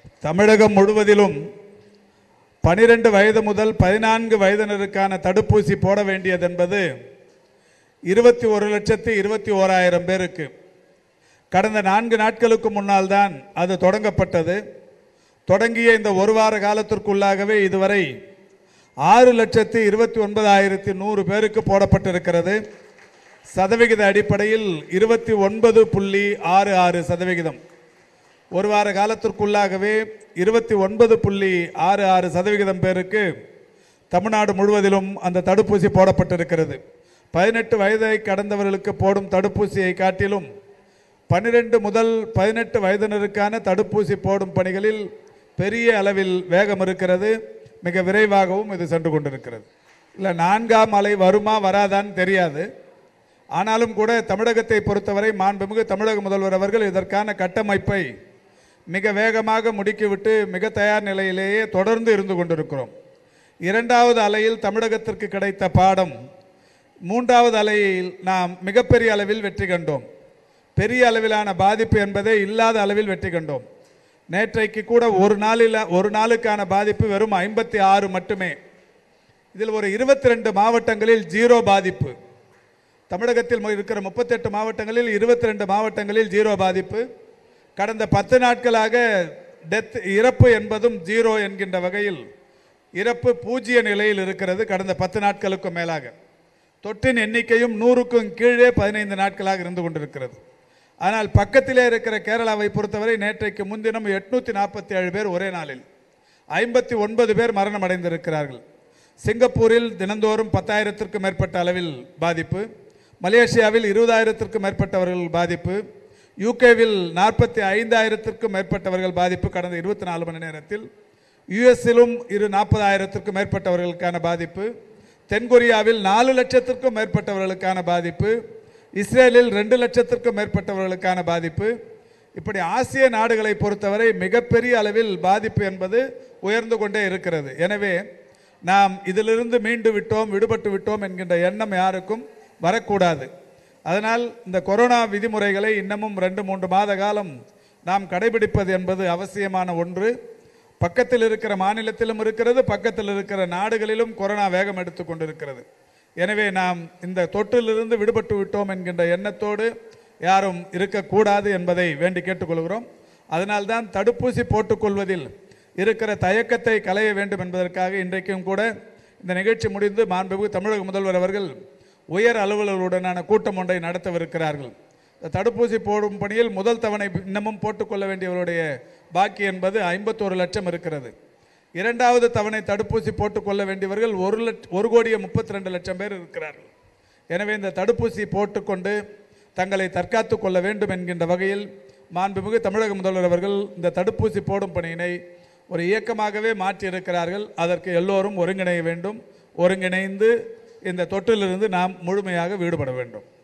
தமிழகம் முழுவதிலும் பனிரெண்டு வயது முதல் பதினான்கு வயதினருக்கான தடுப்பூசி போட வேண்டியது என்பது இருபத்தி ஒரு லட்சத்து இருபத்தி ஓராயிரம் பேருக்கு கடந்த நான்கு நாட்களுக்கு முன்னால் தான் அது தொடங்கப்பட்டது தொடங்கிய இந்த ஒரு வார காலத்திற்குள்ளாகவே இதுவரை ஆறு லட்சத்து இருபத்தி ஒன்பதாயிரத்தி நூறு பேருக்கு போடப்பட்டிருக்கிறது சதவிகித அடிப்படையில் இருபத்தி ஒன்பது புள்ளி ஆறு ஆறு சதவிகிதம் ஒரு வார காலத்திற்குள்ளாகவே இருபத்தி ஒன்பது புள்ளி ஆறு ஆறு சதவிகிதம் பேருக்கு தமிழ்நாடு முழுவதிலும் அந்த தடுப்பூசி போடப்பட்டிருக்கிறது பதினெட்டு வயதை கடந்தவர்களுக்கு போடும் தடுப்பூசியை காட்டிலும் பன்னிரெண்டு முதல் பதினெட்டு வயதினருக்கான தடுப்பூசி போடும் பணிகளில் பெரிய அளவில் வேகம் இருக்கிறது மிக விரைவாகவும் இது சென்று கொண்டிருக்கிறது இல்லை நான்காம் அலை வருமா வராதான்னு தெரியாது ஆனாலும் கூட தமிழகத்தை பொறுத்தவரை மாண்புமிகு தமிழக முதல்வர் அவர்கள் இதற்கான கட்டமைப்பை மிக வேகமாக முடுக்கிவிட்டு மிக தயார் நிலையிலேயே தொடர்ந்து இருந்து கொண்டிருக்கிறோம் இரண்டாவது அலையில் தமிழகத்திற்கு கிடைத்த பாடம் மூன்றாவது அலையில் நாம் மிகப்பெரிய அளவில் வெற்றி கண்டோம் பெரிய அளவிலான பாதிப்பு என்பதே இல்லாத அளவில் வெற்றி கண்டோம் நேற்றைக்கு கூட ஒரு நாளில் ஒரு நாளுக்கான பாதிப்பு வெறும் ஐம்பத்தி ஆறு மட்டுமே இதில் ஒரு இருபத்தி ரெண்டு மாவட்டங்களில் ஜீரோ பாதிப்பு தமிழகத்தில் இருக்கிற முப்பத்தெட்டு மாவட்டங்களில் இருபத்தி ரெண்டு மாவட்டங்களில் ஜீரோ பாதிப்பு கடந்த பத்து நாட்களாக டெத் இறப்பு என்பதும் ஜீரோ என்கின்ற வகையில் இறப்பு பூஜ்ஜிய நிலையில் இருக்கிறது கடந்த பத்து நாட்களுக்கு மேலாக தொற்றின் எண்ணிக்கையும் நூறுக்கும் கீழே பதினைந்து நாட்களாக இருந்து கொண்டிருக்கிறது ஆனால் பக்கத்திலே இருக்கிற கேரளாவை பொறுத்தவரை நேற்றைக்கு முன்தினம் எட்நூற்றி நாற்பத்தி ஏழு பேர் ஒரே நாளில் ஐம்பத்தி ஒன்பது பேர் மரணம் அடைந்திருக்கிறார்கள் சிங்கப்பூரில் தினந்தோறும் பத்தாயிரத்திற்கும் மேற்பட்ட அளவில் பாதிப்பு மலேசியாவில் இருபதாயிரத்திற்கும் மேற்பட்டவர்கள் பாதிப்பு யூகேவில் நாற்பத்தி ஐந்தாயிரத்திற்கும் மேற்பட்டவர்கள் பாதிப்பு கடந்த இருபத்தி நாலு மணி நேரத்தில் யுஎஸ்ஸிலும் இரு நாற்பதாயிரத்திற்கும் மேற்பட்டவர்களுக்கான பாதிப்பு தென்கொரியாவில் நாலு லட்சத்திற்கும் மேற்பட்டவர்களுக்கான பாதிப்பு இஸ்ரேலில் ரெண்டு லட்சத்திற்கும் மேற்பட்டவர்களுக்கான பாதிப்பு இப்படி ஆசிய நாடுகளை பொறுத்தவரை மிகப்பெரிய அளவில் பாதிப்பு என்பது உயர்ந்து கொண்டே இருக்கிறது எனவே நாம் இதிலிருந்து மீண்டு விட்டோம் விடுபட்டு விட்டோம் என்கின்ற எண்ணம் யாருக்கும் வரக்கூடாது அதனால் இந்த கொரோனா விதிமுறைகளை இன்னமும் ரெண்டு மூன்று மாத காலம் நாம் கடைபிடிப்பது என்பது அவசியமான ஒன்று பக்கத்தில் இருக்கிற மாநிலத்திலும் இருக்கிறது பக்கத்தில் இருக்கிற நாடுகளிலும் கொரோனா வேகம் எடுத்து கொண்டிருக்கிறது எனவே நாம் இந்த தொற்றிலிருந்து விடுபட்டு விட்டோம் என்கின்ற எண்ணத்தோடு யாரும் இருக்கக்கூடாது என்பதை வேண்டி கேட்டுக்கொள்கிறோம் அதனால்தான் தடுப்பூசி போட்டுக்கொள்வதில் இருக்கிற தயக்கத்தை களைய வேண்டும் என்பதற்காக இன்றைக்கும் கூட இந்த நிகழ்ச்சி முடிந்து மாண்புமிகு தமிழக முதல்வர் அவர்கள் உயர் அலுவலர்களுடனான கூட்டம் ஒன்றை நடத்தவிருக்கிறார்கள் இந்த தடுப்பூசி போடும் பணியில் முதல் தவணை இன்னமும் போட்டுக்கொள்ள வேண்டியவருடைய பாக்கி என்பது ஐம்பத்தோரு லட்சம் இருக்கிறது இரண்டாவது தவணை தடுப்பூசி போட்டுக்கொள்ள வேண்டியவர்கள் ஒரு லட்ச ஒரு கோடியே முப்பத்தி ரெண்டு லட்சம் பேர் இருக்கிறார்கள் எனவே இந்த தடுப்பூசி போட்டுக்கொண்டு தங்களை தற்காத்து கொள்ள வேண்டும் என்கின்ற வகையில் மாண்புமிகு தமிழக முதல்வர் அவர்கள் இந்த தடுப்பூசி போடும் பணியினை ஒரு இயக்கமாகவே மாற்றியிருக்கிறார்கள் அதற்கு எல்லோரும் ஒருங்கிணைய வேண்டும் ஒருங்கிணைந்து இந்த தொற்றிலிருந்து நாம் முழுமையாக விடுபட வேண்டும்